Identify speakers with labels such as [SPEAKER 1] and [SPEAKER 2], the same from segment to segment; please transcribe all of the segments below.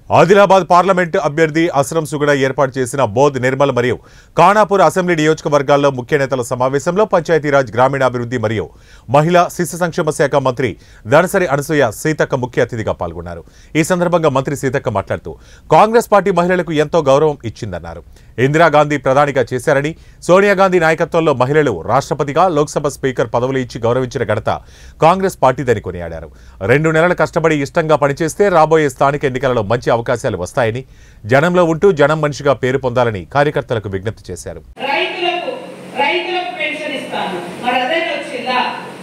[SPEAKER 1] Adilabad parliament అభ్యర్థి అస్రం సుగడ ఏర్పాటు చేసిన బోధ్ నిర్మల్ మరియు ఖానాపూర్ అసెంబ్లీ నియోజకవర్గాల్లో ముఖ్య నేతల సమావేశంలో పంచాయతీరాజ్ గ్రామీణాభివృద్ధి మరియు మహిళా శిశు సంక్షేమ శాఖ మంత్రి దనసరి అనసూయ సీతక్క ముఖ్య అతిథిగా పాల్గొన్నారు ఈ సందర్భంగా మంత్రి సీతక్క మాట్లాడుతూ కాంగ్రెస్ పార్టీ మహిళలకు ఎంతో గౌరవం ఇచ్చిందన్నారు ఇందిరాగాంధీ ప్రధానిగా చేశారని సోనియా గాంధీ నాయకత్వంలో మహిళలు రాష్ట్రపతిగా లోక్సభ స్పీకర్ పదవులు ఇచ్చి గౌరవించిన ఘనత కాంగ్రెస్ పార్టీదని కొనియాడారు రెండు నెలలు కష్టపడి ఇష్టంగా పనిచేస్తే రాబోయే స్థానిక ఎన్నికలలో మంచి అవకాశాలు వస్తాయని జనంలో ఉంటూ జనం మనిషిగా పేరు పొందాలని కార్యకర్తలకు విజ్ఞప్తి చేశారు
[SPEAKER 2] రైతులకు రైతులకు పెన్షన్ ఇస్తాను మరి అదే వచ్చిందా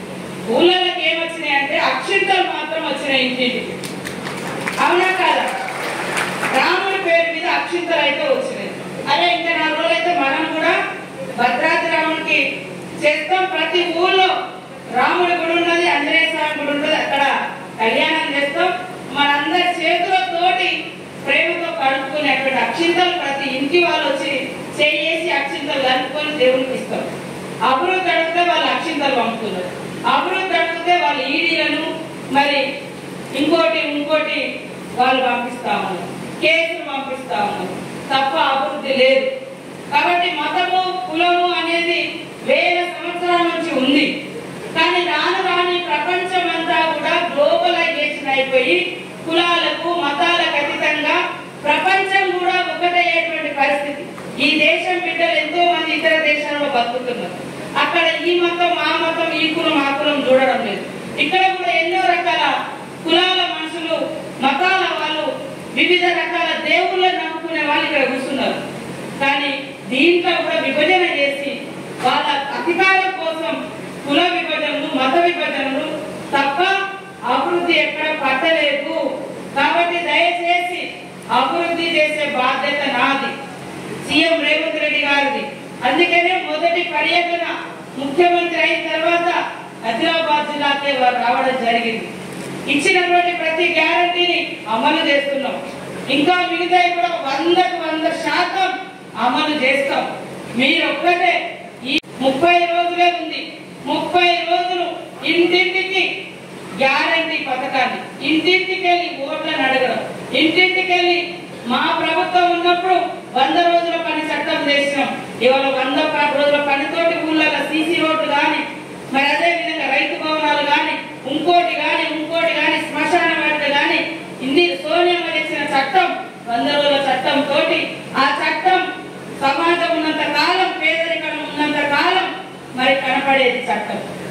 [SPEAKER 2] ఊళ్ళకి ఏమొచ్చినాయి అంటే అక్షింతలు మాత్రం వచ్చినాయి ఇంటింటికి అవునా కాదా రాముడి పేరు మీద అక్షింతలు అయితే వచ్చినాయి అదే ఇంకా నాలుగు రోజులు అయితే మనం కూడా భద్రాద్రి రాముడికి చేస్తాం ప్రతి ఊళ్ళో రాముడి గుడి ఉన్నది ఆంజనేయ స్వామి గుడి ఉన్నది అక్కడ కళ్యాణం చేస్తాం మనందరి చేతులతోటి ప్రేమతో కడుక్కునేటువంటి అక్షింతలు ప్రతి ఇంటి వాళ్ళు వచ్చి చేసి అక్షింతలు కలుపుకొని దేవునికి ఇస్తారు అభివృద్ధి అడిగితే వాళ్ళు అక్షింతలు పంపుతున్నారు అభివృద్ధి అడిగితే వాళ్ళు ఈడీలను మరి ఇంకోటి ఇంకోటి వాళ్ళు పంపిస్తా ఉన్నారు కేసులు పంపిస్తా ఉన్నారు తప్ప అభివృద్ధి లేదు కాబట్టి మతము కులము అనేది వేల సంవత్సరాల నుంచి ఉంది కానీ రాను రాని ప్రపంచం అంతా కూడా గ్లోబలైజేషన్ అయిపోయి కులాలకు మతాలకు అతీతంగా ప్రపంచం కూడా ఒకటయ్యేటువంటి పరిస్థితి ఈ దేశం బిడ్డలు ఎంతో మంది ఇతర దేశాల్లో బతుకుతున్నారు అక్కడ ఈ మతం ఆ మతం ఈ కులం ఆ కులం చూడడం లేదు ఇక్కడ కూడా ఎన్నో రకాల కులాల మనుషులు మతాల వాళ్ళు వివిధ రకాల దేవుళ్ళని నమ్ముకునే వాళ్ళు ఇక్కడ కూర్చున్నారు కానీ దీంట్లో కూడా విభజన చేసి వాళ్ళ అధికారం కోసం కుల విభజనలు మత విభజనలు తప్ప అభివృద్ధి ఎక్కడ పట్టలేదు కాబట్టి దయచేసి అభివృద్ధి చేసే బాధ్యత నాది సీఎం రేవంత్ రెడ్డి గారిది అందుకనే మొదటి పర్యటన ముఖ్యమంత్రి అయిన తర్వాత ఆదిలాబాద్ జిల్లాకే వారు రావడం జరిగింది ఇచ్చినటువంటి ప్రతి గ్యారంటీని అమలు చేస్తున్నాం ఇంకా మిగతా కూడా వందకు వంద శాతం అమలు చేస్తాం మీరు ఒక్కటే ఈ ముప్పై రోజులే ఉంది ముప్పై రోజులు ఇంటింటికి గ్యారంటీ పథకాన్ని ఇంటింటికి వెళ్ళి ఓట్లను అడగడం ఇంటింటికి వెళ్ళి మా ప్రభుత్వం ఉన్నప్పుడు వంద రోజుల పని చట్టం చేసినాం ఇవాళ వంద ప- రోజుల పనితోటి ఊళ్ళలో సీసీ రోడ్లు కానీ మరి అదే విధంగా రైతు భవనాలు కానీ ఇంకోటి కానీ ఇంకోటి కానీ శ్మశాన వాటికి కానీ ఇన్ని సోనియమ్మ తెచ్చిన చట్టం వంద రోజుల చట్టం తోటి ఆ చట్టం సమాజం ఉన్నంత కాలం పేదరికం ఉన్నంత కాలం మరి కనపడేది చట్టం